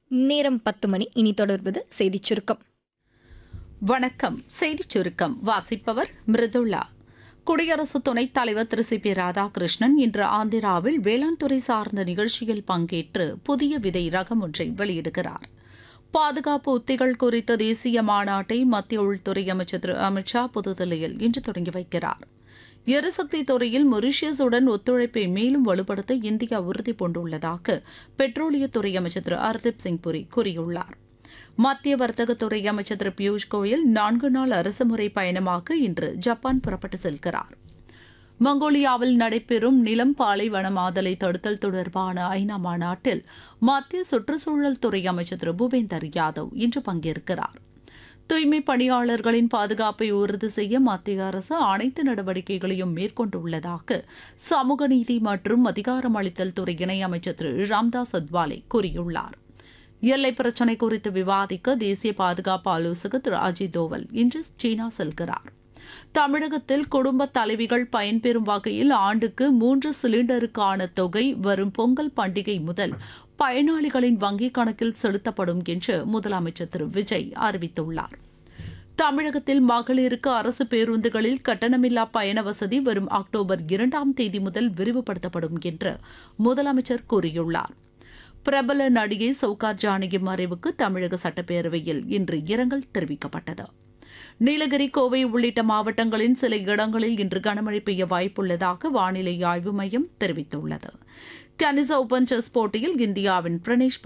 நேரம் பத்து மணி இனி தொடர்வது செய்திச் சுருக்கம் வணக்கம் செய்திச் சுருக்கம் வாசிப்பவர் மிருதுளா குடியரசு துணைத் தலைவர் திரு சி பி ராதாகிருஷ்ணன் இன்று ஆந்திராவில் வேளாண் துறை சார்ந்த நிகழ்ச்சியில் பங்கேற்று புதிய விதை ரகம் ஒன்றை வெளியிடுகிறார் பாதுகாப்பு உத்திகள் குறித்த தேசிய மாநாட்டை மத்திய உள்துறை அமைச்சர் திரு அமித்ஷா புதுதில்லியில் இன்று தொடங்கி வைக்கிறார் எரிசக்தி துறையில் மொரீஷியஸுடன் ஒத்துழைப்பை மேலும் வலுப்படுத்த இந்தியா உறுதி பூண்டுள்ளதாக பெட்ரோலியத்துறை அமைச்சர் திரு ஹர்தீப் சிங் புரி கூறியுள்ளார் மத்திய வர்த்தகத்துறை அமைச்சர் திரு பியூஷ் கோயல் நான்கு நாள் அரசுமுறை பயணமாக இன்று ஜப்பான் புறப்பட்டு செல்கிறார் மங்கோலியாவில் நடைபெறும் நிலம் பாலைவனமாதலை தடுத்தல் தொடர்பான ஐநா மாநாட்டில் மத்திய சுற்றுச்சூழல் துறை அமைச்சர் திரு பூபேந்தர் யாதவ் இன்று பங்கேற்கிறார் தூய்மை பணியாளர்களின் பாதுகாப்பை உறுதி செய்ய மத்திய அரசு அனைத்து நடவடிக்கைகளையும் மேற்கொண்டுள்ளதாக சமூக நீதி மற்றும் அதிகாரமளித்தல் துறை இணையமைச்சர் திரு ராம்தாஸ் அத்வாலே கூறியுள்ளார் எல்லை பிரச்சினை குறித்து விவாதிக்க தேசிய பாதுகாப்பு ஆலோசகர் திரு அஜித் தோவல் இன்று சீனா செல்கிறார் தமிழகத்தில் குடும்ப தலைவிகள் பயன்பெறும் வகையில் ஆண்டுக்கு மூன்று சிலிண்டருக்கான தொகை வரும் பொங்கல் பண்டிகை முதல் பயனாளிகளின் வங்கிக் கணக்கில் செலுத்தப்படும் என்று முதலமைச்சர் திரு விஜய் அறிவித்துள்ளார் தமிழகத்தில் மகளிருக்கு அரசு பேருந்துகளில் கட்டணமில்லா பயண வசதி வரும் அக்டோபர் இரண்டாம் தேதி முதல் விரிவுபடுத்தப்படும் என்று முதலமைச்சர் கூறியுள்ளார் பிரபல நடிகை சவுகார் ஜானகி மறைவுக்கு தமிழக சட்டப்பேரவையில் இன்று இரங்கல் தெரிவிக்கப்பட்டது நீலகிரி கோவை உள்ளிட்ட மாவட்டங்களின் சில இடங்களில் இன்று கனமழை பெய்ய வாய்ப்புள்ளதாக வானிலை ஆய்வு மையம் தெரிவித்துள்ளது கனிசா ஓபன் செஸ் போட்டியில் இந்தியாவின் பிரணேஷ்